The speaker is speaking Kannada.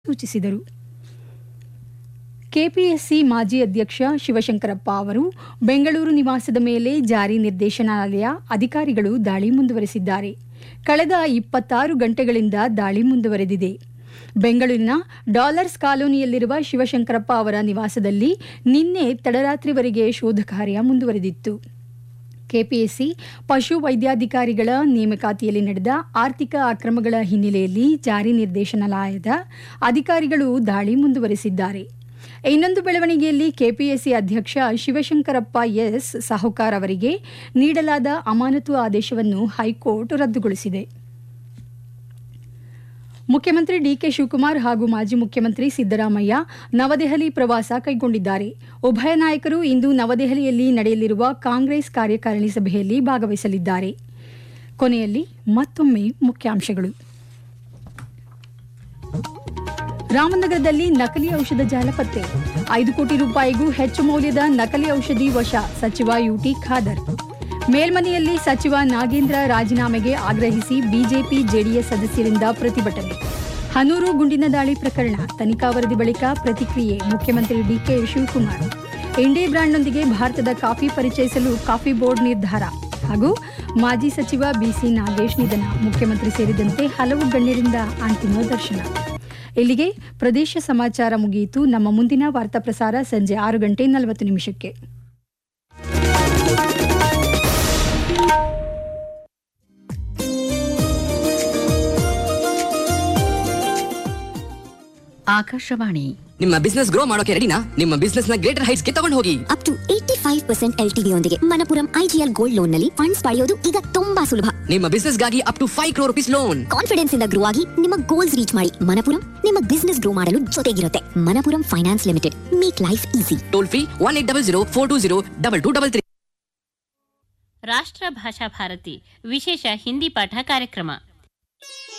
ಸೂಚಿಸಿದರು ಕೆಪಿಎಸ್ಸಿ ಮಾಜಿ ಅಧ್ಯಕ್ಷ ಶಿವಶಂಕರಪ್ಪ ಅವರು ಬೆಂಗಳೂರು ನಿವಾಸದ ಮೇಲೆ ಜಾರಿ ನಿರ್ದೇಶನಾಲಯ ಅಧಿಕಾರಿಗಳು ದಾಳಿ ಮುಂದುವರೆಸಿದ್ದಾರೆ ಕಳೆದ ಇಪ್ಪತ್ತಾರು ಗಂಟೆಗಳಿಂದ ದಾಳಿ ಮುಂದುವರೆದಿದೆ ಬೆಂಗಳೂರಿನ ಡಾಲರ್ಸ್ ಕಾಲೋನಿಯಲ್ಲಿರುವ ಶಿವಶಂಕರಪ್ಪ ಅವರ ನಿವಾಸದಲ್ಲಿ ನಿನ್ನೆ ತಡರಾತ್ರಿವರೆಗೆ ಶೋಧ ಕಾರ್ಯ ಮುಂದುವರೆದಿತ್ತು ಕೆಪಿಎಸ್ಸಿ ಪಶು ವೈದ್ಯಾಧಿಕಾರಿಗಳ ನೇಮಕಾತಿಯಲ್ಲಿ ನಡೆದ ಆರ್ಥಿಕ ಅಕ್ರಮಗಳ ಹಿನ್ನೆಲೆಯಲ್ಲಿ ಜಾರಿ ನಿರ್ದೇಶನಾಲಯದ ಅಧಿಕಾರಿಗಳು ದಾಳಿ ಮುಂದುವರೆಸಿದ್ದಾರೆ ಇನ್ನೊಂದು ಬೆಳವಣಿಗೆಯಲ್ಲಿ ಕೆಪಿಎಸ್ಸಿ ಅಧ್ಯಕ್ಷ ಶಿವಶಂಕರಪ್ಪ ಎಸ್ ಸಾಹುಕಾರ್ ಅವರಿಗೆ ನೀಡಲಾದ ಅಮಾನತು ಆದೇಶವನ್ನು ಹೈಕೋರ್ಟ್ ರದ್ದುಗೊಳಿಸಿದೆ ಮುಖ್ಯಮಂತ್ರಿ ಡಿಕೆ ಶಿವಕುಮಾರ್ ಹಾಗೂ ಮಾಜಿ ಮುಖ್ಯಮಂತ್ರಿ ಸಿದ್ದರಾಮಯ್ಯ ನವದೆಹಲಿ ಪ್ರವಾಸ ಕೈಗೊಂಡಿದ್ದಾರೆ ಉಭಯ ನಾಯಕರು ಇಂದು ನವದೆಹಲಿಯಲ್ಲಿ ನಡೆಯಲಿರುವ ಕಾಂಗ್ರೆಸ್ ಕಾರ್ಯಕಾರಿಣಿ ಸಭೆಯಲ್ಲಿ ಭಾಗವಹಿಸಲಿದ್ದಾರೆ ಕೊನೆಯಲ್ಲಿ ಮತ್ತೊಮ್ಮೆ ಮುಖ್ಯಾಂಶಗಳು ರಾಮನಗರದಲ್ಲಿ ನಕಲಿ ಔಷಧ ಜಾಲ ಪತ್ತೆ ಐದು ಕೋಟಿ ರೂಪಾಯಿಗೂ ಹೆಚ್ಚು ಮೌಲ್ಯದ ನಕಲಿ ಔಷಧಿ ವಶ ಸಚಿವ ಯುಟಿ ಖಾದರ್ ಮೇಲ್ಮನೆಯಲ್ಲಿ ಸಚಿವ ನಾಗೇಂದ್ರ ರಾಜೀನಾಮೆಗೆ ಆಗ್ರಹಿಸಿ ಬಿಜೆಪಿ ಜೆಡಿಎಸ್ ಸದಸ್ಯರಿಂದ ಪ್ರತಿಭಟನೆ ಹನೂರು ಗುಂಡಿನ ದಾಳಿ ಪ್ರಕರಣ ತನಿಖಾ ವರದಿ ಬಳಿಕ ಪ್ರತಿಕ್ರಿಯೆ ಮುಖ್ಯಮಂತ್ರಿ ಡಿಕೆ ಶಿವಕುಮಾರ್ ಇಂಡಿ ಬ್ರ್ಯಾಂಡ್ನೊಂದಿಗೆ ಭಾರತದ ಕಾಫಿ ಪರಿಚಯಿಸಲು ಕಾಫಿ ಬೋರ್ಡ್ ನಿರ್ಧಾರ ಹಾಗೂ ಮಾಜಿ ಸಚಿವ ಬಿಸಿ ನಾಗೇಶ್ ನಿಧನ ಮುಖ್ಯಮಂತ್ರಿ ಸೇರಿದಂತೆ ಹಲವು ಗಣ್ಯರಿಂದ ಅಂತಿಮ ದರ್ಶನ ಇಲ್ಲಿಗೆ ಪ್ರದೇಶ ಸಮಾಚಾರ ಮುಗಿಯಿತು ನಮ್ಮ ಮುಂದಿನ ವಾರ್ತಾ ಪ್ರಸಾರ ಸಂಜೆ ಆರು ಗಂಟೆ ನಲವತ್ತು ನಿಮಿಷಕ್ಕೆ ಆಕಾಶವಾಣಿ ನಿಮ್ಮ ಬಿಸ್ನೆಸ್ ಗ್ರೋ ಮಾಡೋಕೆ ರೆಡಿನಾ ನಿಮ್ಮ ಬಿಸ್ನೆಸ್ ನ ಗ್ರೇಟರ್ ಹೈಟ್ಸ್ ಗೆ ತಗೊಂಡು ಹೋಗಿ up to eighty five percent L T ಯೊಂದಿಗೆ ಮನಪುರಂ ಐಜಿಎಲ್ ಗೋಲ್ಡ್ ಲೋನ್ ನಲ್ಲಿ ಫಂಡ್ಸ್ ಪಡೆಯೋದು ಈಗ ತುಂಬಾ ಸುಲಭ ನಿಮ್ಮ ಬಿಸ್ನೆಸ್ ಗಾಗಿ up to five crore rupees loan confidence ಇಂದ ಗ್ರೋ ಆಗಿ ನಿಮ್ಮ ಗೋಲ್ಸ್ ರೀಚ್ ಮಾಡಿ ಮನಪುರಂ ನಿಮ್ಮ ಬಿಸ್ನೆಸ್ ಗ್ರೋ ಮಾಡಲು ಜೊತೆಗಿರುತ್ತೆ Manappuram finance limited make life easy toll free one eight double zero four two zero double two double three ರಾಷ್ಟ್ರ ಭಾಷಾ ಭಾರತಿ ವಿಶೇಷ ಹಿಂದಿ ಪಾಠ ಕಾರ್ಯಕ್ರಮ